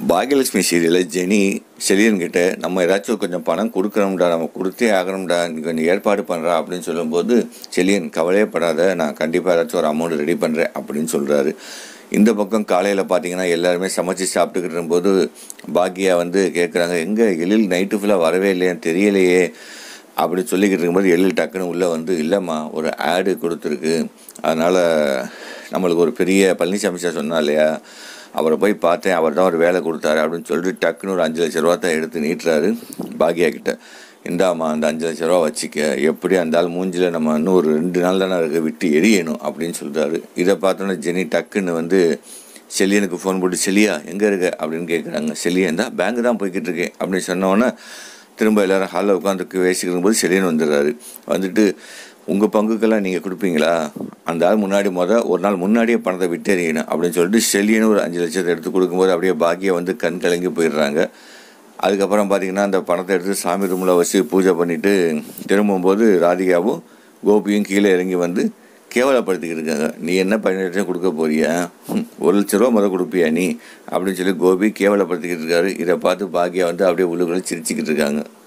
பாகியலட்சுமி சீரியலில் ஜெனி செலியன் கிட்ட நம்ம ஏதாச்சும் கொஞ்சம் பணம் கொடுக்கணும்டா நம்ம கொடுத்தே ஆகணும்டா நீ கொஞ்சம் ஏற்பாடு பண்ணுறா அப்படின்னு சொல்லும்போது செலியன் கவலையே படாத நான் கண்டிப்பாக ஏதாச்சும் ஒரு அமௌண்ட் ரெடி பண்ணுறேன் அப்படின்னு சொல்கிறாரு இந்த பக்கம் காலையில் பார்த்தீங்கன்னா எல்லாருமே சமைச்சு சாப்பிட்டுக்கிட்டு இருக்கும்போது பாக்கியா வந்து கேட்குறாங்க எங்கே எழில் நைட்டு ஃபுல்லாக வரவே இல்லையான்னு தெரியலையே அப்படி சொல்லிக்கிட்டு இருக்கும்போது எழில் டக்குன்னு உள்ளே வந்து இல்லைம்மா ஒரு ஆடு கொடுத்துருக்கு அதனால் நம்மளுக்கு ஒரு பெரிய பழனிசாமி சார் சொன்னா இல்லையா அவரை போய் பார்த்தேன் அவர் தான் ஒரு வேலை கொடுத்தாரு அப்படின்னு சொல்லிட்டு டக்குன்னு ஒரு அஞ்சு லட்ச ரூபா தான் எடுத்து நீட்டுறாரு பாக்யா கிட்ட இந்தாம்மா அந்த அஞ்சு லட்ச ரூபா வச்சுக்க எப்படி அந்த ஆள் மூஞ்சில் நம்ம இன்னும் ஒரு ரெண்டு நாள் தானே இருக்க விட்டு எரியணும் அப்படின்னு சொல்கிறாரு இதை பார்த்தோன்னே ஜெனி டக்குன்னு வந்து செலியனுக்கு ஃபோன் போட்டு செலியா எங்கே இருக்க அப்படின்னு கேட்குறாங்க செலியா இருந்தா பேங்க் தான் போய்கிட்டு இருக்கேன் அப்படின்னு சொன்னோன்னே திரும்ப எல்லாரும் ஹாலில் உட்காந்து பேசிக்கிட்டு போது செலியன் வந்துடுறாரு வந்துட்டு உங்கள் பங்குக்கெல்லாம் நீங்கள் கொடுப்பீங்களா அந்த ஆள் முன்னாடி முத ஒரு நாள் முன்னாடியே பணத்தை விட்டெறியணும் அப்படின்னு சொல்லிட்டு செல்லியன்னு ஒரு அஞ்சு லட்சத்தை எடுத்து கொடுக்கும்போது அப்படியே பாக்கியை வந்து கண் கலங்கி போயிடுறாங்க அதுக்கப்புறம் பார்த்தீங்கன்னா அந்த பணத்தை எடுத்து சாமி ரூமில் வச்சு பூஜை பண்ணிவிட்டு திரும்பும்போது ராதிகாவும் கோபியும் கீழே இறங்கி வந்து கேவலப்படுத்திக்கிட்டு இருக்காங்க நீ என்ன பதினெட்டு லட்சம் கொடுக்க போறியா ஹம், ஒரு லட்ச ரூபா முதல் கொடுப்பியா நீ அப்படின்னு சொல்லி கோபி கேவலப்படுத்திக்கிட்டு இருக்காரு இதை பார்த்து பாக்கியா வந்து அப்படியே உள்ளுக்குள்ளே சிரிச்சுக்கிட்டு இருக்காங்க